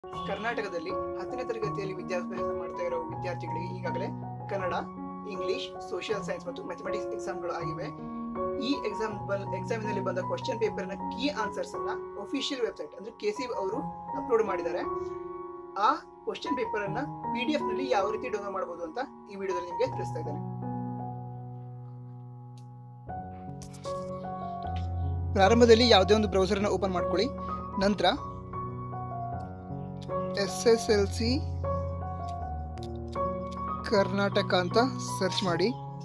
ಕರ್ನಾಟಕದಲ್ಲಿ ಹತ್ತನೇ ತರಗತಿಯಲ್ಲಿ ವಿದ್ಯಾಭ್ಯಾಸ ಮಾಡ್ತಾ ಇರೋ ವಿದ್ಯಾರ್ಥಿಗಳಿಗೆ ಈಗಾಗಲೇ ಕನ್ನಡ ಇಂಗ್ಲಿಷ್ ಸೋಷಿಯಲ್ ಸೈನ್ಸ್ ಮತ್ತು ಮ್ಯಾಥಮೆಟಿಕ್ಸ್ ಎಕ್ಸಾಮ್ಗಳು ಆಗಿವೆ ಈ ಎಕ್ಸಾಮ್ ಎಕ್ಸಾಮಿನಲ್ಲಿ ಬಂದ ಕ್ವಶನ್ ಪೇಪರ್ನ ಕೀ ಆನ್ಸರ್ಸ್ ಅನ್ನ ಒಫಿಷಿಯಲ್ ವೆಬ್ಸೈಟ್ ಅಂದ್ರೆ ಕೆ ಸಿ ಅವರು ಅಪ್ಲೋಡ್ ಮಾಡಿದ್ದಾರೆ ಆ ಕ್ವಶನ್ ಪೇಪರ್ ಅನ್ನ ಪಿ ಡಿ ಎಫ್ ನಲ್ಲಿ ಯಾವ ರೀತಿ ಡೌನ್ಲೋಡ್ ಮಾಡಬಹುದು ಅಂತ ಈ ವಿಡಿಯೋದಲ್ಲಿ ನಿಮಗೆ ತಿಳಿಸ್ತಾ ಇದ್ದೇನೆ ಪ್ರಾರಂಭದಲ್ಲಿ ಯಾವುದೇ ಒಂದು ಬ್ರೌಸರ್ನ ಓಪನ್ ಮಾಡ್ಕೊಳ್ಳಿ ನಂತರ S S L C Karnataka ಅಂತ ಸರ್ಚ್ ಮಾಡಿ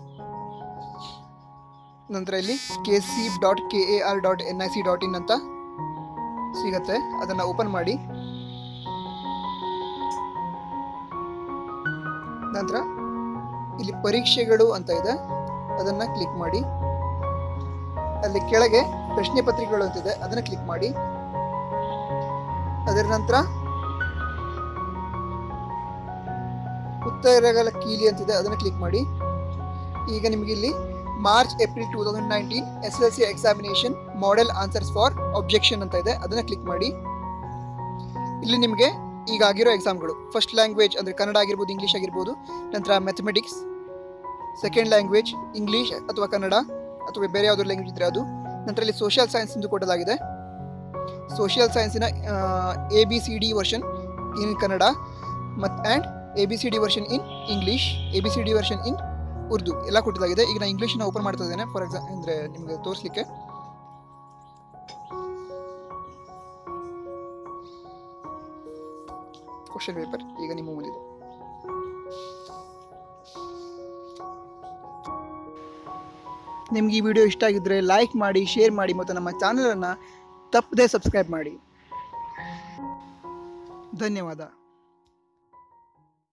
ನಂತರ ಇಲ್ಲಿ K C dot K A R dot N I C dot in ಅಂತ ಸಿಗತ್ತೆ ಅದನ್ನು ಓಪನ್ ಮಾಡಿ ನಂತರ ಇಲ್ಲಿ ಪರೀಕ್ಷೆಗಳು ಅಂತ ಇದೆ ಅದನ್ನು ಕ್ಲಿಕ್ ಮಾಡಿ ಅಲ್ಲಿ ಕೆಳಗೆ ಪ್ರಶ್ನೆ ಪತ್ರಿಕೆಗಳು ಅಂತಿದೆ ಅದನ್ನು ಕ್ಲಿಕ್ ಮಾಡಿ ಅದರ ನಂತರ ಉತ್ತರಗಳ ಕೀಲಿ ಅಂತಿದೆ ಅದನ್ನು ಕ್ಲಿಕ್ ಮಾಡಿ ಈಗ ನಿಮಗೆ ಇಲ್ಲಿ March April two thousand nineteen S L C examination model answers for objection ಅಂತ ಇದೆ ಅದನ್ನು ಕ್ಲಿಕ್ ಮಾಡಿ ಇಲ್ಲಿ ನಿಮಗೆ ಈಗ ಆಗಿರೋ ಎಕ್ಸಾಮ್ಗಳು ಫಸ್ಟ್ ಲ್ಯಾಂಗ್ವೇಜ್ ಅಂದರೆ ಕನ್ನಡ ಆಗಿರ್ಬೋದು ಇಂಗ್ಲೀಷ್ ಆಗಿರ್ಬೋದು ನಂತರ ಮ್ಯಾಥಮೆಟಿಕ್ಸ್ ಸೆಕೆಂಡ್ ಲ್ಯಾಂಗ್ವೇಜ್ ಇಂಗ್ಲೀಷ್ ಅಥವಾ ಕನ್ನಡ ಅಥವಾ ಬೇರೆ ಯಾವುದಾದ್ರು ಲ್ಯಾಂಗ್ವೇಜ್ ಇದ್ರೆ ಅದು ನಂತರ ಇಲ್ಲಿ ಸೋಷಿಯಲ್ ಸೈನ್ಸ್ ಎಂದು ಕೊಡಲಾಗಿದೆ ಸೋಷಿಯಲ್ ಸೈನ್ಸಿನ A B C D version in Kannada ಮತ್ತು and A B C D version in English A B C D version in Urdu ಎಲ್ಲ ಕೊಟ್ಟಿದ್ದಾಗಿದೆ ಈಗ ನಾನು ಇಂಗ್ಲೀಷನ್ನ ಓಪನ್ ಮಾಡ್ತಾ ಇದ್ದೇನೆ ಫಾರ್ ಎಕ್ಸಾಮ್ ಅಂದರೆ ನಿಮಗೆ ತೋರಿಸ್ಲಿಕ್ಕೆ ಕ್ವಶನ್ ಪೇಪರ್ ಈಗ ನಿಮ್ಮ ಮುಂದಿದೆ ನಿಮ್ಗೆ ಈ ವಿಡಿಯೋ ಇಷ್ಟ ಆಗಿದ್ದರೆ ಲೈಕ್ ಮಾಡಿ ಶೇರ್ ಮಾಡಿ ಮತ್ತು ನಮ್ಮ ಚಾನಲನ್ನು ತಪ್ಪದೇ ಸಬ್ಸ್ಕ್ರೈಬ್ ಮಾಡಿ ಧನ್ಯವಾದ